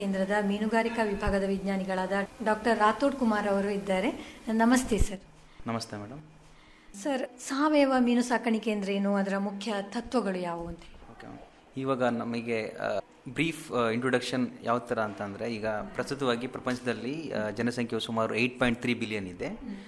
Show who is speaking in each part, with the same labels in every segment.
Speaker 1: ಕೇಂದ್ರದ ಮೀನುಗಾರಿಕಾ ವಿಭಾಗದ ವಿಜ್ಞಾನಿಗಳಾದ ಡಾಕ್ಟರ್ ರಾಥೋಡ್ ಕುಮಾರ್ ಅವರು ಇದ್ದಾರೆ ನಮಸ್ತೆ ಸರ್
Speaker 2: ನಮಸ್ತೆ ಮೇಡಮ್
Speaker 1: ಸರ್ ಸಾವಯವ ಮೀನು ಸಾಕಾಣಿಕೆ ಅಂದ್ರೆ ಏನು ಅದರ ಮುಖ್ಯ ತತ್ವಗಳು ಯಾವುವು ಅಂತ
Speaker 2: ಓಕೆ ಇವಾಗ ನಮಗೆ ಬ್ರೀಫ್ ಇಂಟ್ರೊಡಕ್ಷನ್ ಯಾವ ಥರ ಅಂತಂದರೆ ಈಗ ಪ್ರಸ್ತುತವಾಗಿ ಪ್ರಪಂಚದಲ್ಲಿ ಆ, ಜನಸಂಖ್ಯೆಯು ಸುಮಾರು ಏಯ್ಟ್ ಪಾಯಿಂಟ್ ತ್ರೀ ಬಿಲಿಯನ್ ಇದೆ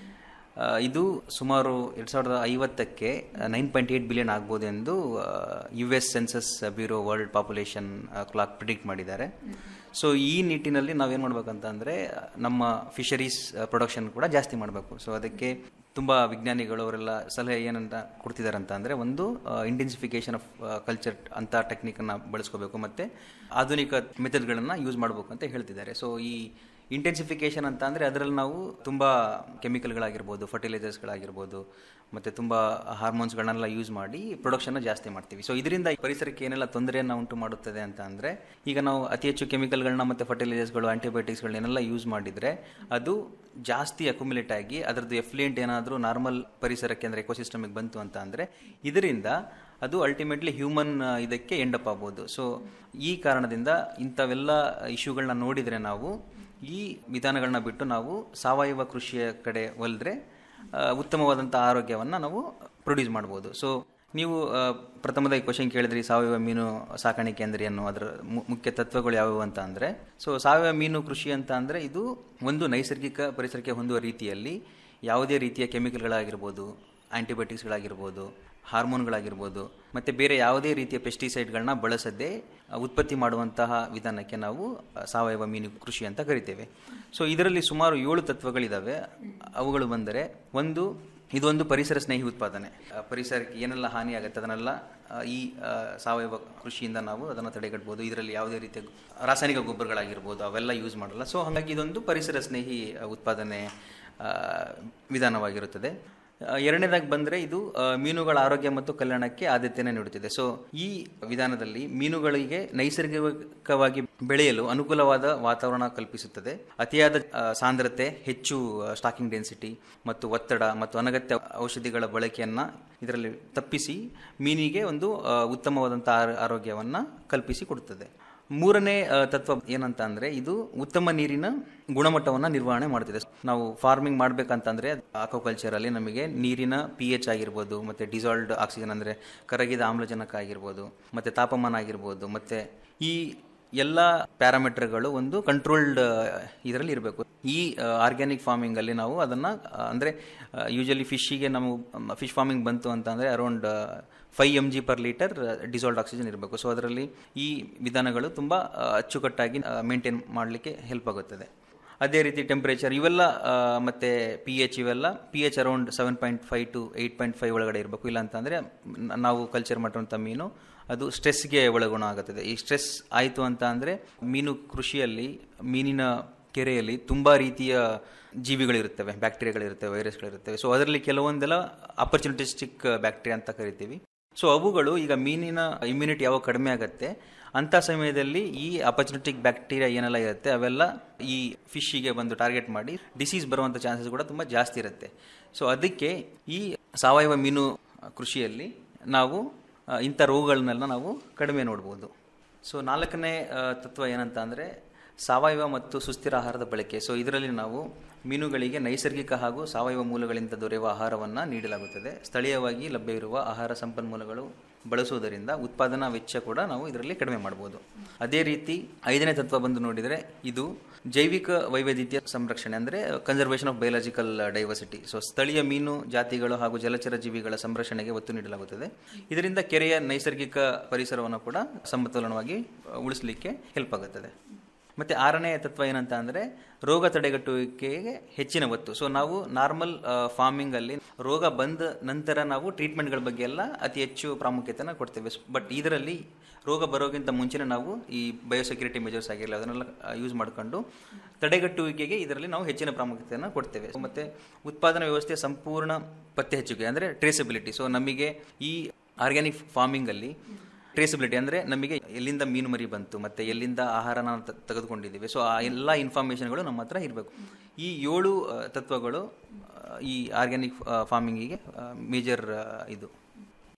Speaker 2: ಆ, ಇದು ಸುಮಾರು ಎರಡು ಸಾವಿರದ ಐವತ್ತಕ್ಕೆ ನೈನ್ ಪಾಯಿಂಟ್ ಏಯ್ಟ್ ಬಿಲಿಯನ್ ಆಗ್ಬೋದು ಎಂದು U S census bureau world population clock predict ಮಾಡಿದ್ದಾರೆ ಸೊ ಈ ನಿಟ್ಟಿನಲ್ಲಿ ನಾವೇನು ಮಾಡ್ಬೇಕಂತ ಅಂದರೆ ನಮ್ಮ ಫಿಶರೀಸ್ ಪ್ರೊಡಕ್ಷನ್ ಕೂಡ ಜಾಸ್ತಿ ಮಾಡಬೇಕು ಸೊ ಅದಕ್ಕೆ ತುಂಬ ವಿಜ್ಞಾನಿಗಳು ಅವರೆಲ್ಲ ಸಲಹೆ ಏನಂತ ಕೊಡ್ತಿದ್ದಾರೆ ಅಂತ ಅಂದರೆ ಒಂದು ಇಂಟೆನ್ಸಿಫಿಕೇಶನ್ ಆಫ್ ಕಲ್ಚರ್ ಅಂತ ಟೆಕ್ನಿಕನ್ನು ಬಳಸ್ಕೋಬೇಕು ಮತ್ತು ಆಧುನಿಕ ಮೆಥಡ್ಗಳನ್ನು ಯೂಸ್ ಮಾಡಬೇಕು ಅಂತ ಹೇಳ್ತಿದ್ದಾರೆ ಸೊ ಈ ಇಂಟೆನ್ಸಿಫಿಕೇಶನ್ ಅಂತ ಅಂದರೆ ಅದರಲ್ಲಿ ನಾವು ತುಂಬ ಕೆಮಿಕಲ್ಗಳಾಗಿರ್ಬೋದು ಫರ್ಟಿಲೈಸರ್ಸ್ಗಳಾಗಿರ್ಬೋದು ಮತ್ತು ತುಂಬ ಹಾರ್ಮೋನ್ಸ್ಗಳನ್ನೆಲ್ಲ ಯೂಸ್ ಮಾಡಿ ಪ್ರೊಡಕ್ಷನ್ನ ಜಾಸ್ತಿ ಮಾಡ್ತೀವಿ ಸೊ ಇದರಿಂದ ಪರಿಸರಕ್ಕೆ ಏನೆಲ್ಲ ತೊಂದರೆಯನ್ನು ಉಂಟು ಮಾಡುತ್ತದೆ ಅಂತ ಅಂದರೆ ಈಗ ನಾವು ಅತಿ ಹೆಚ್ಚು ಕೆಮಿಕಲ್ಗಳನ್ನ ಮತ್ತು ಫರ್ಟಿಲೈಸರ್ಸ್ಗಳು ಆಂಟಿಬಯೋಟಿಕ್ಸ್ಗಳನ್ನೆಲ್ಲ ಯೂಸ್ ಮಾಡಿದರೆ ಅದು ಜಾಸ್ತಿ ಅಕ್ಯುಮುಲೇಟ್ ಆಗಿ ಅದರದ್ದು ಎಫ್ಲಿಯೆಂಟ್ ಏನಾದರೂ ನಾರ್ಮಲ್ ಪರಿಸರಕ್ಕೆ ಅಂದರೆ ಎಕೋಸಿಸ್ಟಮಿಗೆ ಬಂತು ಅಂತ ಅಂದರೆ ಇದರಿಂದ ಅದು ಅಲ್ಟಿಮೇಟ್ಲಿ ಹ್ಯೂಮನ್ ಇದಕ್ಕೆ ಎಂಡಪ್ ಆಗ್ಬೋದು ಸೊ ಈ ಕಾರಣದಿಂದ ಇಂಥವೆಲ್ಲ ಇಶ್ಯೂಗಳನ್ನ ನೋಡಿದರೆ ನಾವು ಈ ವಿಧಾನಗಳನ್ನ ಬಿಟ್ಟು ನಾವು ಸಾವಯವ ಕೃಷಿಯ ಕಡೆ ಒಲಿದ್ರೆ ಆ, ಉತ್ತಮವಾದಂಥ ಆರೋಗ್ಯವನ್ನು ನಾವು ಪ್ರೊಡ್ಯೂಸ್ ಮಾಡ್ಬೋದು ಸೊ ನೀವು ಆ, ಪ್ರಥಮದಾಗಿ ಕ್ವಶನ್ ಕೇಳಿದ್ರಿ ಸಾವಯವ ಮೀನು ಸಾಕಾಣಿಕೆ ಅಂದರೆ ಏನು ಅದರ ಮು- ಮುಖ್ಯ ತತ್ವಗಳು ಯಾವುವು ಅಂತ ಅಂದರೆ ಸೊ ಸಾವಯವ ಮೀನು ಕೃಷಿ ಅಂತ ಅಂದರೆ ಇದು ಒಂದು ನೈಸರ್ಗಿಕ ಪರಿಸರಕ್ಕೆ ಹೊಂದುವ ರೀತಿಯಲ್ಲಿ ಯಾವುದೇ ರೀತಿಯ ಕೆಮಿಕಲ್ಗಳಾಗಿರ್ಬೋದು ಆ್ಯಂಟಿಬಯೋಟಿಕ್ಸ್ಗಳಾಗಿರ್ಬೋದು ಹಾರ್ಮೋನ್ಗಳಾಗಿರ್ಬೋದು ಮತ್ತು ಬೇರೆ ಯಾವುದೇ ರೀತಿಯ ಪೆಸ್ಟಿಸೈಡ್ಗಳನ್ನ ಬಳಸದೆ ಆ, ಉತ್ಪತ್ತಿ ಮಾಡುವಂತಹ ವಿಧಾನಕ್ಕೆ ನಾವು ಆ, ಸಾವಯವ ಮೀನು ಕೃಷಿ ಅಂತ ಕರಿತೇವೆ ಸೊ ಇದರಲ್ಲಿ ಸುಮಾರು ಏಳು ತತ್ವಗಳಿದ್ದಾವೆ ಅವುಗಳು ಬಂದರೆ ಒಂದು ಇದೊಂದು ಪರಿಸರ ಸ್ನೇಹಿ ಉತ್ಪಾದನೆ ಆ, ಪರಿಸರಕ್ಕೆ ಏನೆಲ್ಲ ಹಾನಿ ಆಗುತ್ತೆ ಅದನ್ನೆಲ್ಲ ಆ, ಈ ಆ, ಸಾವಯವ ಕೃಷಿಯಿಂದ ನಾವು ಅದನ್ನು ತಡೆಗಟ್ಬೋದು ಇದರಲ್ಲಿ ಯಾವುದೇ ರೀತಿಯ ರಾಸಾಯನಿಕ ಗೊಬ್ಬರಗಳಾಗಿರ್ಬೋದು ಅವೆಲ್ಲ ಯೂಸ್ ಮಾಡಲ್ಲ ಸೊ ಹಾಗಾಗಿ ಇದೊಂದು ಪರಿಸರ ಸ್ನೇಹಿ ಆ, ಉತ್ಪಾದನೆ ಆ, ವಿಧಾನವಾಗಿರುತ್ತದೆ ಆ, ಎರಡನೇದಾಗಿ ಬಂದರೆ ಇದು ಆ, ಮೀನುಗಳ ಆರೋಗ್ಯ ಮತ್ತು ಕಲ್ಯಾಣಕ್ಕೆ ಆದ್ಯತೆಯನ್ನು ನೀಡುತ್ತಿದೆ ಸೊ ಈ ವಿಧಾನದಲ್ಲಿ ಮೀನುಗಳಿಗೆ ನೈಸರ್ಗಿಕವಾಗಿ ಬೆಳೆಯಲು ಅನುಕೂಲವಾದ ವಾತಾವರಣ ಕಲ್ಪಿಸುತ್ತದೆ ಅತಿಯಾದ ಆ, ಸಾಂದ್ರತೆ ಹೆಚ್ಚು ಸ್ಟಾಕಿಂಗ್ ಡೆನ್ಸಿಟಿ ಮತ್ತು ಒತ್ತಡ ಮತ್ತು ಅನಗತ್ಯ ಔಷಧಿಗಳ ಬಳಕೆಯನ್ನು ಇದರಲ್ಲಿ ತಪ್ಪಿಸಿ ಮೀನಿಗೆ ಒಂದು ಆ, ಉತ್ತಮವಾದಂಥ ಆರ- ಆರೋಗ್ಯವನ್ನು ಕಲ್ಪಿಸಿ ಕೊಡುತ್ತದೆ ಮೂರನೇ ಆ, ತತ್ವ ಏನಂತ ಅಂದರೆ ಇದು ಉತ್ತಮ ನೀರಿನ ಗುಣಮಟ್ಟವನ್ನು ನಿರ್ವಹಣೆ ಮಾಡ್ತಿದೆ ನಾವು ಫಾರ್ಮಿಂಗ್ ಮಾಡಬೇಕಂತಂದರೆ ಅಕ್ವಾಕಲ್ಚರಲ್ಲಿ ನಮಗೆ ನೀರಿನ ಪಿ ಎಚ್ ಆಗಿರ್ಬೋದು ಮತ್ತು ಡಿಸಾಲ್ವ್ಡ್ ಆಕ್ಸಿಜನ್ ಅಂದರೆ ಕರಗಿದ ಆಮ್ಲಜನಕ ಆಗಿರ್ಬೋದು ಮತ್ತು ತಾಪಮಾನ ಆಗಿರ್ಬೋದು ಮತ್ತು ಈ ಎಲ್ಲ ಪ್ಯಾರಾಮೀಟರ್ಗಳು ಒಂದು ಕಂಟ್ರೋಲ್ಡ್ ಇದರಲ್ಲಿ ಇರಬೇಕು ಈ ಆರ್ಗ್ಯಾನಿಕ್ ಫಾರ್ಮಿಂಗಲ್ಲಿ ನಾವು ಅದನ್ನು ಅಂದರೆ ಯೂಶಲಿ ಫಿಶ್ಶಿಗೆ ನಾವು ಫಿಶ್ ಫಾರ್ಮಿಂಗ್ ಬಂತು ಅಂತ ಅಂದರೆ around five M G per litre dissolved oxygen ಇರಬೇಕು ಸೊ ಅದರಲ್ಲಿ ಈ ವಿಧಾನಗಳು ತುಂಬ ಆ, ಅಚ್ಚುಕಟ್ಟಾಗಿ ಮೇಂಟೈನ್ ಮಾಡಲಿಕ್ಕೆ ಹೆಲ್ಪ್ ಆಗುತ್ತದೆ ಅದೇ ರೀತಿ ಟೆಂಪ್ರೇಚರ್ ಇವೆಲ್ಲ ಆ, ಮತ್ತೆ ಪಿ ಎಚ್ ಇವೆಲ್ಲ P H around seven point five to eight point five ಒಳಗಡೆ ಇರಬೇಕು ಇಲ್ಲ ಅಂತಂದರೆ ನಾವು ಕಲ್ಚರ್ ಮಾಡಿರುವಂಥ ಮೀನು ಅದು ಸ್ಟ್ರೆಸ್ಗೆ ಒಳಗುಣ ಆಗುತ್ತದೆ ಈ ಸ್ಟ್ರೆಸ್ ಆಯಿತು ಅಂತ ಅಂದರೆ ಮೀನು ಕೃಷಿಯಲ್ಲಿ ಮೀನಿನ ಕೆರೆಯಲ್ಲಿ ತುಂಬ ರೀತಿಯ ಜೀವಿಗಳಿರುತ್ತವೆ ಬ್ಯಾಕ್ಟೀರಿಯಾಗಳಿರ್ತವೆ ವೈರಸ್ಗಳಿರ್ತವೆ ಸೊ ಅದರಲ್ಲಿ ಕೆಲವೊಂದೆಲ್ಲ ಅಪರ್ಚುನಿಟಿಸ್ಟಿಕ್ ಬ್ಯಾಕ್ಟೀರಿಯಾ ಅಂತ ಕರಿತೀವಿ ಸೊ ಅವುಗಳು ಈಗ ಮೀನಿನ ಇಮ್ಯುನಿಟಿ ಯಾವಾಗ ಕಡಿಮೆ ಆಗುತ್ತೆ ಅಂಥ ಸಮಯದಲ್ಲಿ ಈ ಅಪರ್ಚುನಿಟಿಕ್ ಬ್ಯಾಕ್ಟೀರಿಯಾ ಏನೆಲ್ಲ ಇರುತ್ತೆ ಅವೆಲ್ಲ ಈ ಫಿಶ್ಶಿಗೆ ಬಂದು ಟಾರ್ಗೆಟ್ ಮಾಡಿ ಡಿಸೀಸ್ ಬರುವಂಥ ಚಾನ್ಸಸ್ ಕೂಡ ತುಂಬ ಜಾಸ್ತಿ ಇರುತ್ತೆ ಸೊ ಅದಕ್ಕೆ ಈ ಸಾವಯವ ಮೀನು ಕೃಷಿಯಲ್ಲಿ ನಾವು ಆ, ಇಂಥ ರೋಗಗಳನ್ನೆಲ್ಲ ನಾವು ಕಡಿಮೆ ನೋಡ್ಬೋದು ಸೊ ನಾಲ್ಕನೇ ಆ, ತತ್ವ ಏನಂತ ಅಂದರೆ ಸಾವಯವ ಮತ್ತು ಸುಸ್ಥಿರ ಆಹಾರದ ಬಳಕೆ ಸೊ ಇದರಲ್ಲಿ ನಾವು ಮೀನುಗಳಿಗೆ ನೈಸರ್ಗಿಕ ಹಾಗೂ ಸಾವಯವ ಮೂಲಗಳಿಂದ ದೊರೆಯುವ ಆಹಾರವನ್ನು ನೀಡಲಾಗುತ್ತದೆ ಸ್ಥಳೀಯವಾಗಿ ಲಭ್ಯವಿರುವ ಆಹಾರ ಸಂಪನ್ಮೂಲಗಳು ಬಳಸುವುದರಿಂದ ಉತ್ಪಾದನಾ ವೆಚ್ಚ ಕೂಡ ನಾವು ಇದರಲ್ಲಿ ಕಡಿಮೆ ಮಾಡ್ಬೋದು ಅದೇ ರೀತಿ ಐದನೇ ತತ್ವ ಬಂದು ನೋಡಿದರೆ ಇದು ಜೈವಿಕ ವೈವಿಧ್ಯತೆಯ ಸಂರಕ್ಷಣೆ ಅಂದರೆ conservation of biological diversity so ಸ್ಥಳೀಯ ಮೀನು ಜಾತಿಗಳು ಹಾಗೂ ಜಲಚರ ಜೀವಿಗಳ ಸಂರಕ್ಷಣೆಗೆ ಒತ್ತು ನೀಡಲಾಗುತ್ತದೆ ಇದರಿಂದ ಕೆರೆಯ ನೈಸರ್ಗಿಕ ಪರಿಸರವನ್ನು ಕೂಡ ಸಮತೋಲನವಾಗಿ ಉಳಿಸಲಿಕ್ಕೆ ಹೆಲ್ಪ್ ಆಗುತ್ತದೆ ಮತ್ತು ಆರನೇ ತತ್ವ ಏನಂತ ಅಂದರೆ ರೋಗ ತಡೆಗಟ್ಟುವಿಕೆಗೆ ಹೆಚ್ಚಿನ ಒತ್ತು ಸೊ ನಾವು ನಾರ್ಮಲ್ ಫಾರ್ಮಿಂಗಲ್ಲಿ ರೋಗ ಬಂದ ನಂತರ ನಾವು ಟ್ರೀಟ್ಮೆಂಟ್ಗಳ ಬಗ್ಗೆ ಎಲ್ಲ ಅತಿ ಹೆಚ್ಚು ಪ್ರಾಮುಖ್ಯತೆನ ಕೊಡ್ತೇವೆ ಬಟ್ ಇದರಲ್ಲಿ ರೋಗ ಬರೋಕ್ಕಿಂತ ಮುಂಚೆನೇ ನಾವು ಈ ಬಯೋಸೆಕ್ಯೂರಿಟಿ ಮೆಜರ್ಸ್ ಆಗಿರಲಿ ಅದನ್ನೆಲ್ಲ ಯೂಸ್ ಮಾಡ್ಕೊಂಡು ತಡೆಗಟ್ಟುವಿಕೆಗೆ ಇದರಲ್ಲಿ ನಾವು ಹೆಚ್ಚಿನ ಪ್ರಾಮುಖ್ಯತೆಯನ್ನು ಕೊಡ್ತೇವೆ ಮತ್ತು ಉತ್ಪಾದನಾ ವ್ಯವಸ್ಥೆಯ ಸಂಪೂರ್ಣ ಪತ್ತೆ ಹಚ್ಚುವಿಕೆ ಅಂದರೆ ಟ್ರೇಸಬಿಲಿಟಿ ಸೊ ನಮಗೆ ಈ ಆರ್ಗ್ಯಾನಿಕ್ ಫಾರ್ಮಿಂಗಲ್ಲಿ ಟ್ರೇಸಬಿಲಿಟಿ ಅಂದರೆ ನಮಗೆ ಎಲ್ಲಿಂದ ಮೀನು ಮರಿ ಬಂತು ಮತ್ತು ಎಲ್ಲಿಂದ ಆಹಾರನ ತ- ತೆಗೆದುಕೊಂಡಿದ್ದೀವಿ ಸೊ ಆ ಎಲ್ಲ ಇನ್ಫಾರ್ಮೇಷನ್ಗಳು ನಮ್ಮ ಹತ್ರ ಇರಬೇಕು ಈ ಏಳು ಆ, ತತ್ವಗಳು ಆ, ಈ ಆರ್ಗ್ಯಾನಿಕ್ ಫಾರ್ಮಿಂಗಿಗೆ ಮೇಜರ್ ಇದು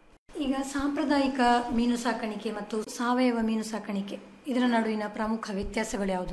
Speaker 1: ಈಗ ಸಾಂಪ್ರದಾಯಿಕ ಮೀನು ಸಾಕಾಣಿಕೆ ಮತ್ತು ಸಾವಯವ ಮೀನು ಸಾಕಾಣಿಕೆ ಇದರ ನಡುವಿನ ಪ್ರಮುಖ ವ್ಯತ್ಯಾಸಗಳು ಯಾವುದು